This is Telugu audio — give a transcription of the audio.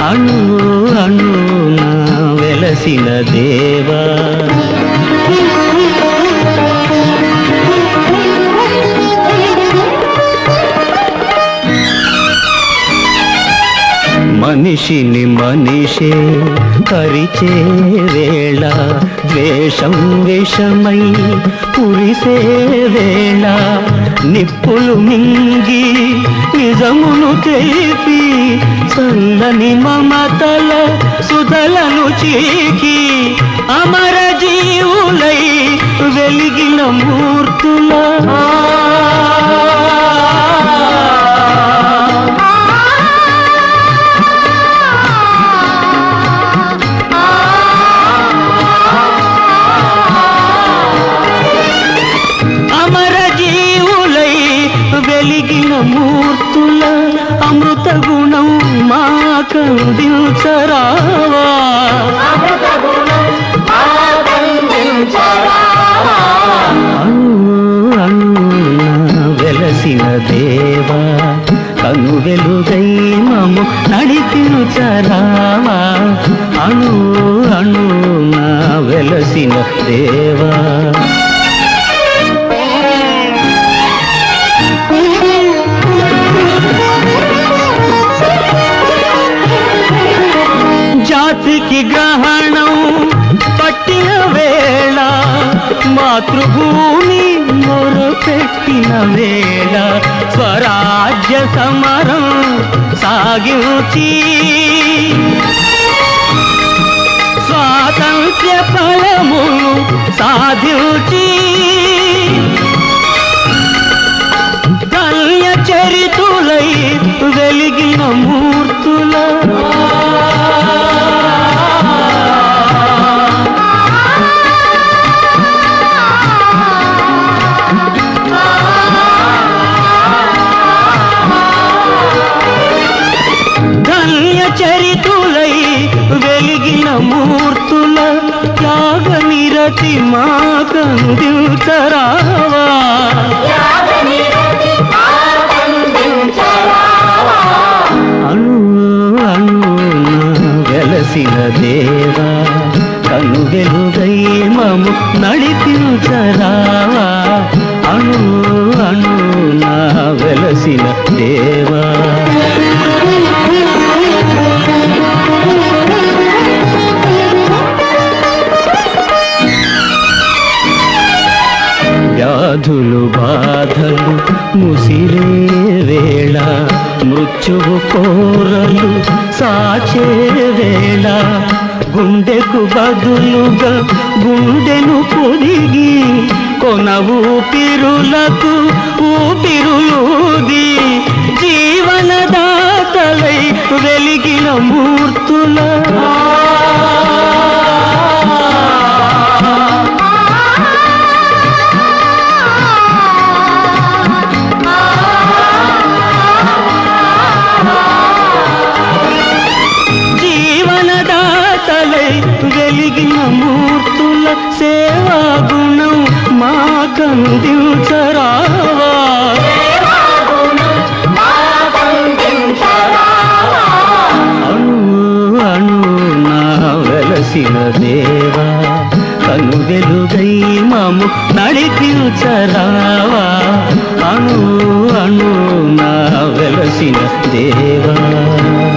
అణు అణు నా వెలసిన దేవా మనిషిని మనిషే పరిచే వేళ ద్వేషం విషమై కురిసే వేళ నిప్పులు మింగి నిజమును తెలిపి చల్లని మమతల సుధలను చీకి అమర జీవులై వెలిగిన మూర్తుల అమర జీవులై వెలిగిన మూర్తుల అమృత గుణం మా కందించరావా అణు అణు నా వెలసిన దేవా కను వెలుగై మము నడిపించరావా అణు అణు నా వెలసిన దేవా జాతికి గ్రహణం పట్టిన వేళ మాతృభూమి మొరపెట్టిన వేళ స్వరాజ్య సమరం సాగించి స్వాతంత్ర్య ఫలములు సాధించి కన్య చరితులై వెలిగిన మూర్తుల ధన్య చరితులై వెలిగిన మూర్తుల త్యాగ నిరతి మా కందించరావా అణు అణు నా వెలసిన దేవా కను వెలుగై మము నడిపించరావా అణు అణు నా వెలసిన దేవా వ్యాధులు బాధలు ముసిరే వేళ మృత్యువు కోరలు సాచే వేళ గుండెకు బదులుగా గుండెను పొదిగి కొన ఊపిరులకు ఊపిరులూది జీవనదాతలై వెలిగిన మూర్తుల జీవనదాతలై వెలిగిన మూర్తుల సేవా గుణం మా కందించరావా అణు అణు నా వెలసిన దేవా కను వెలుగై మము నడిపించరావా అణు అణు నా వెలసిన దేవా